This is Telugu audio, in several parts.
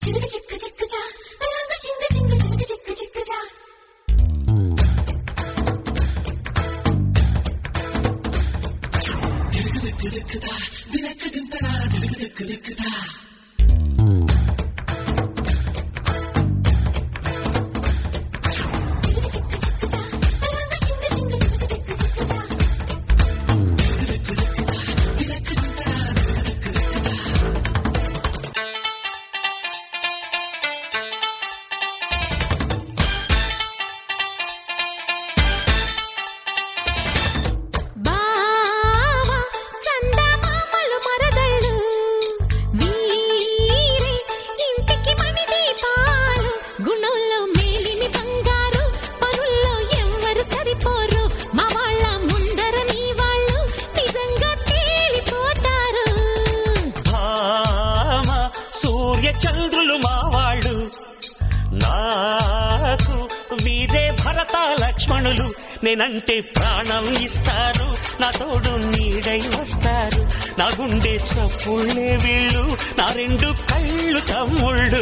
చిలుక చిక్క చిక్క చా తరంగ చింగ చింగ చిలుక చిక్క చిక్క చా చిలుక చిక్క చిక్క చా తరంగ చింగ చింగ చిలుక చిక్క చిక్క చా బావా చందమామలు మరదళ్ళు వీరే ఇంటికి మణి దీపాలు గుణంలో మేలిమి బంగారు పనుల్లో ఎవ్వరు సరిపోరు మా వాళ్ళ ముందర మీ వాళ్ళు నిజంగా తేలిపోతారు భామ సూర్య చంద్రులు మావాళ్ళు నాకు వీరే భరత లక్ష్మణులు నేనంటే ప్రాణం ఇస్తారు నా తోడు నీడై వస్తారు నా గుండె చప్పుళ్ళే వీళ్ళు నా రెండు కళ్ళు తమ్ముళ్ళు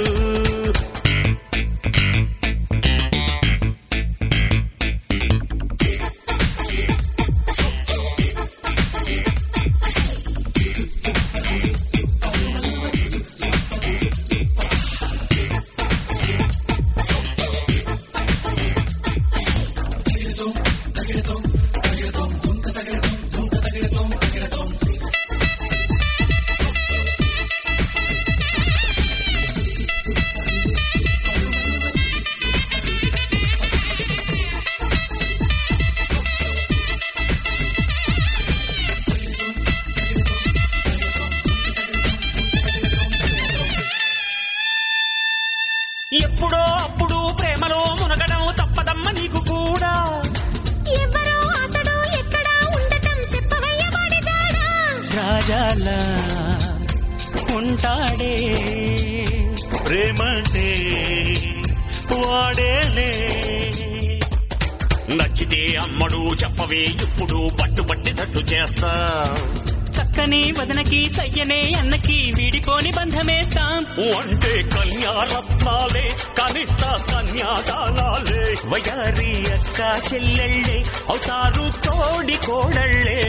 ఎప్పుడో అప్పుడు ప్రేమలో మునగడం తప్పదమ్మ నీకు కూడా ఎవరో అతడు ఎక్కడా ఉండటం చెప్పవయ్య వాడిదాడా రాజాలా ఉంటాడే ప్రేమంటే వాడేలే నచ్చితే అమ్మడు చెప్పవే ఇప్పుడు పట్టుబట్టి తట్టు చేస్తా చక్కని వదనకి సయ్యనే అన్నకి వీడిపోని బంధమేస్తాం అంటే కన్యారత్నాలే కనిస్తా కన్యాదానాలే వయారి అక్క చెల్లెళ్ళే అవుతారు తోడి కోడళ్ళే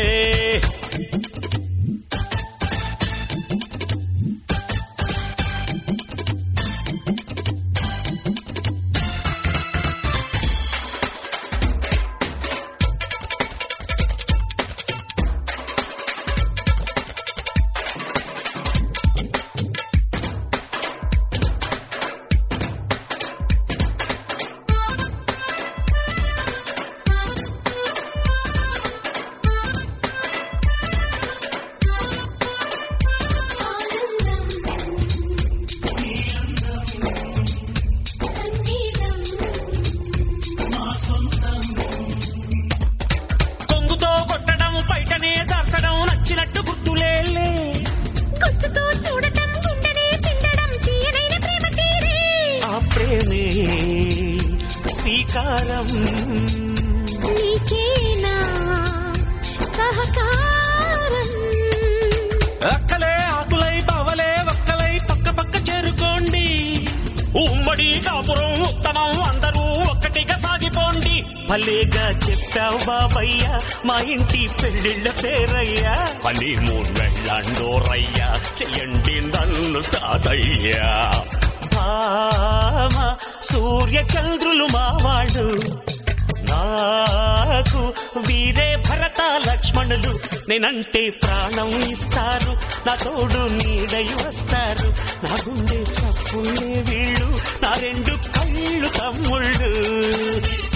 ఆనందం సంగీతం కొంగుతో కొట్టడం బయటనే చార్చడం నచ్చినట్టు గుర్తులేలే గుర్తుతో చూడటం గుండెనే చిండడం తీయనైన ప్రేమ తీరే ఆ ప్రేమే స్వీకారం నీకేనా సహకారం అక్కలే ఆకులై పవలే ఒక్కలై పక్క పక్క చేరుకోండి ఉమ్మడి కాపురం ఉత్తమం అందరూ ఒక్కటిగా సాగిపోండి భలేగా చెప్పావు బాబయ్య మా ఇంటి పెళ్ళిళ్ళ పేరయ్యా అని మూడు వెళ్ళండోరయ్యా చెయ్యండి నన్ను తాతయ్యా భామ సూర్య చంద్రులు మావాళ్ళు నాకు వీరే భరత లక్ష్మణులు నేనంటే ప్రాణం ఇస్తారు నా తోడు నీడై వస్తారు నా గుండె చప్పుళ్ళే వీళ్ళు నా రెండు కళ్ళు తమ్ముళ్ళు